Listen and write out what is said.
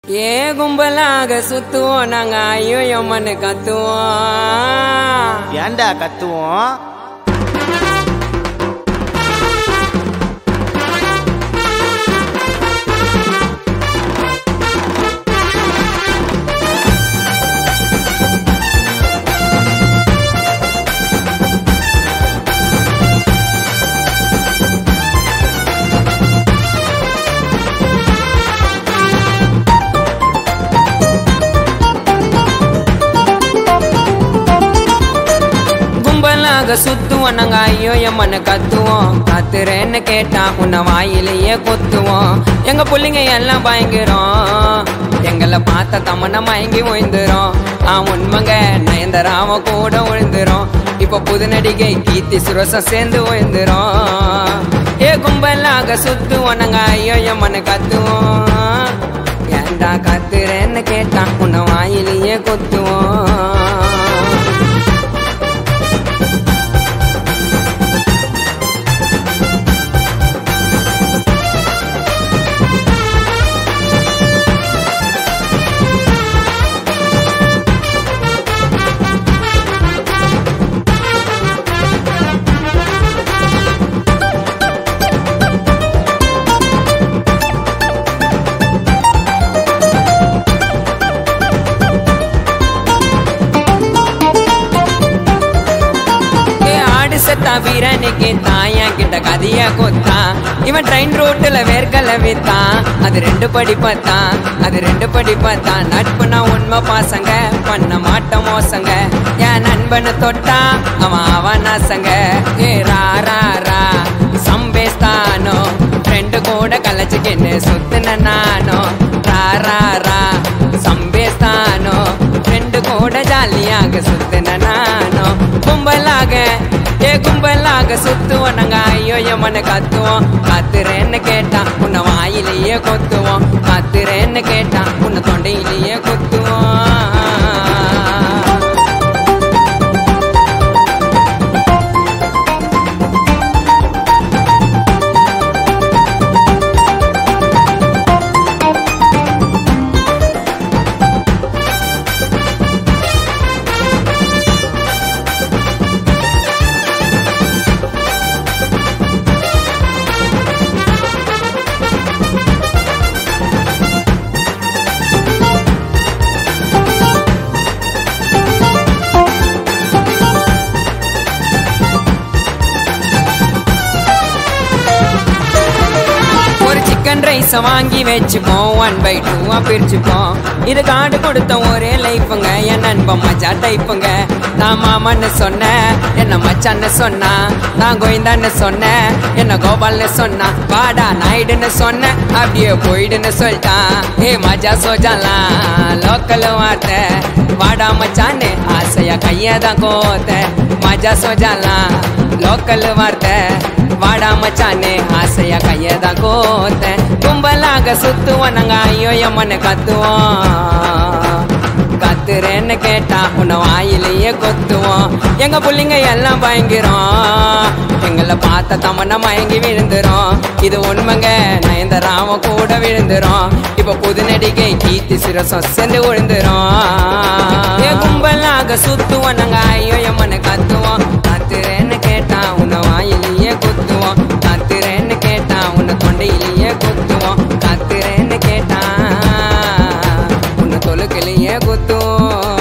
ஏ கும்பலாக சுத்துவோம் நாங்க ஐயோ எம்மன்னு கத்துவோம் ஏன்டா கத்துவோம் கும்பலாக சுத்துவோம் நாங்க ஐயோ எம்மன்னு கத்துவோம் கத்துறேன்னு கேட்டா உன்னை வாயிலேயே கொத்துவோம் எங்க புள்ளைங்க எல்லாம் பயங்கரம் எங்களை பார்த்த தமன மயங்கி விழுந்துரும் ஆ உண்மைங்க நயன்தராம கூட விழுந்துரும் இப்ப புது நடிகை கீர்த்தி சுரசம் சேர்ந்து விழுந்துரும் ஏ கும்பலாக சுத்துவோம் நாங்க ஐயோ எம்மன்னு கத்துவோம் ஏன்டா கத்துறேன்னு கேட்டா உன்னை வாயிலேயே கொத்துவோம் ஏ ஆடு செத்தா வீரனுக்கு தாயா கிட்ட கதைய கொத்தா இவன் ட்ரெயின் ரோட்டுல வேர்க்கல வித்தான் அது ரெண்டு படி பார்த்தான் அது ரெண்டு படி பார்த்தான் நட்புனா உண்மை பாசங்க பண்ண மாட்ட மோசங்க என் நண்பனை தொட்டா அவன் அவன் நாசங்க ஏ ரா ரா ரா சம்பேஸ்தானோ ஃப்ரெண்டு கூட கலைச்சுக்கின்னு சுத்துன நானோ ரா ரா ரா சம்பேஸ்தானோ ஃப்ரெண்டு கூட ஜாலியாக சுத்துன நானோ கும்பலாக ஏ கும்பலாக சுத்துவோம் நாங்க ஐயோ எம்மன கத்துவோம் கத்துறேன்னு கேட்டா உன்னை வாயிலேயே கொத்துவோம் கத்துறேன்னு கேட்டா உன்னை தொண்டையிலேயே குத்துவோம் ஒரு சிக்கன் ரைஸ வாங்கி வச்சுப்போம் ஒன் பை டூவா பிரிச்சுப்போம் இது காடு கொடுத்த ஒரே லைஃபுங்க என் நண்பன் மஜா டைப்புங்க நான் மாமன்னு சொன்னேன் என்ன மச்சான்னு சொன்னா நான் கோவிந்தான்னு சொன்னேன் என்ன கோபால்னு சொன்னா வாடா நாயுடுன்னு சொன்னேன் அப்படியே போயிடுன்னு சொல்லிட்டான் ஏ மஜா சோஜாலாம் லோக்கல் வார்த்தை வாடா மச்சான்னு ஆசையா கையை தான் கோத்த மஜா சோஜாலாம் லோக்கல் வார்த்தை வாடா மச்சானே ஆசையா கையதான் கோத்த கும்பலாக சுத்துவோம் நாங்க ஐயோ எம்மன்னு கத்துவோம் கத்துறேன்னு கேட்டா உன்னை வாயிலேயே கொத்துவோம் எங்க புள்ளைங்க எல்லாம் பயங்கிறோம் எங்களை பார்த்த தமன்னா மயங்கி விழுந்துரும் இது உண்மைங்க நயன்தராம கூட விழுந்துரும் இப்ப புது நடிகை கீர்த்தி சிரசம் சேர்ந்து விழுந்துரும் ஏ கும்பலாக சுத்துவோம் நாங்க ஐயோ எம்மன்னு கத்துவோம் கத்துறேன்னு கேட்டா உன்னை வாயிலேயே குத்துவோம் கத்துறேன்னு கேட்டா உன்னை தொண்டையிலேயே குத்துவோம் கத்துறேன்னு கேட்டா உன்னை தொழுக்கிலேயே குத்துவோம்